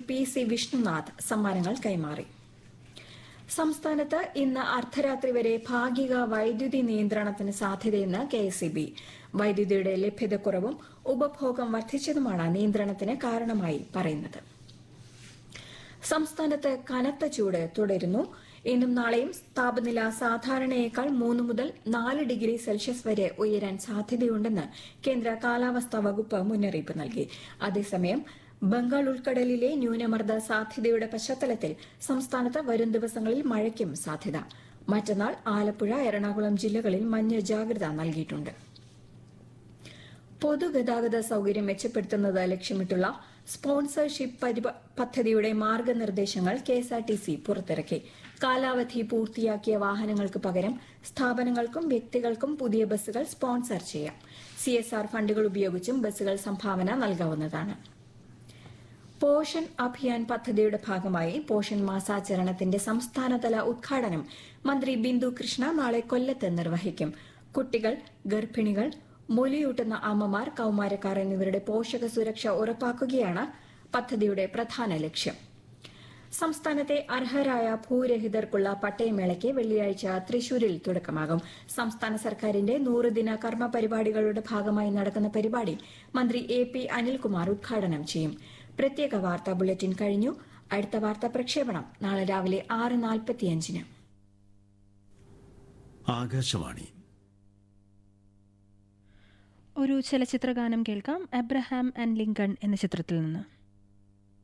P C Vishnunath സമ്മാനങ്ങൾ കൈമാറി സംസ്ഥാനത്ത് ഇന്ന് അർദ്ധരാത്രി വരെ ഭാഗിക വൈദ്യുതി നിയന്ത്രണത്തിന് സാധ്യതയെന്ന് കെ എസ് ബി വൈദ്യുതിയുടെ ലഭ്യതക്കുറവും ഉപഭോഗം വർദ്ധിച്ചതുമാണ് നിയന്ത്രണത്തിന് കാരണമായി പറയുന്നത് സംസ്ഥാനത്ത് കനത്ത ചൂട് തുടരുന്നു ഇന്നും നാളെയും താപനില സാധാരണയേക്കാൾ മൂന്ന് മുതൽ നാല് ഡിഗ്രി സെൽഷ്യസ് വരെ ഉയരാൻ സാധ്യതയുണ്ടെന്ന് കേന്ദ്ര കാലാവസ്ഥാ വകുപ്പ് മുന്നറിയിപ്പ് നൽകി അതേസമയം ബംഗാൾ ഉൾക്കടലിലെ ന്യൂനമർദ്ദ സാധ്യതയുടെ പശ്ചാത്തലത്തിൽ സംസ്ഥാനത്ത് വരും ദിവസങ്ങളിൽ മഴയ്ക്കും സാധ്യത മറ്റന്നാൾ ആലപ്പുഴ എറണാകുളം ജില്ലകളിൽ മഞ്ഞ ജാഗ്രത നൽകിയിട്ടുണ്ട് പൊതുഗതാഗത സൌകര്യം മെച്ചപ്പെടുത്തുന്നത് ലക്ഷ്യമിട്ടുള്ള സ്പോൺസർഷിപ്പ് പരിപ- പദ്ധതിയുടെ മാർഗനിർദ്ദേശങ്ങൾ കെഎസ്ആർടിസി പുറത്തിറക്കി കാലാവധി പൂർത്തിയാക്കിയ വാഹനങ്ങൾക്ക് പകരം സ്ഥാപനങ്ങൾക്കും വ്യക്തികൾക്കും പുതിയ ബസ്സുകൾ സ്പോൺസർ ചെയ്യാം സിഎസ്ആർ ഫണ്ടുകൾ ഉപയോഗിച്ചും ബസ്സുകൾ സംഭാവന നൽകാവുന്നതാണ് പോഷൻ അഭിയാൻ പദ്ധതിയുടെ ഭാഗമായി പോഷൻ മാസാചരണത്തിന്റെ സംസ്ഥാനതല ഉദ്ഘാടനം മന്ത്രി ബിന്ദു കൃഷ്ണ നാളെ കൊല്ലത്ത് നിർവഹിക്കും കുട്ടികൾ ഗർഭിണികൾ മുലയൂട്ടുന്ന അമ്മമാർ കൌമാരക്കാർ എന്നിവരുടെ പോഷക സുരക്ഷ ഉറപ്പാക്കുകയാണ് പദ്ധതിയുടെ പ്രധാന ലക്ഷ്യം സംസ്ഥാനത്തെ അർഹരായ ഭൂരഹിതർക്കുള്ള പട്ടയമേളയ്ക്ക് വെള്ളിയാഴ്ച തൃശൂരിൽ തുടക്കമാകും സംസ്ഥാന സർക്കാരിന്റെ നൂറുദിന കർമ്മ പരിപാടികളുടെ ഭാഗമായി നടക്കുന്ന പരിപാടി മന്ത്രി എ പി അനിൽകുമാർ ഉദ്ഘാടനം ചെയ്യും പ്രത്യേക വാർത്താ ബുള്ളറ്റിൻ കഴിഞ്ഞു അടുത്ത വാർത്താ പ്രക്ഷേപണം നാളെ രാവിലെ ആറ് നാൽപ്പത്തിയഞ്ചിന് ആകാശവാണി ഒരു ചലച്ചിത്രഗാനം കേൾക്കാം എബ്രഹാം ആൻഡ് ലിങ്കൺ എന്ന ചിത്രത്തിൽ നിന്ന്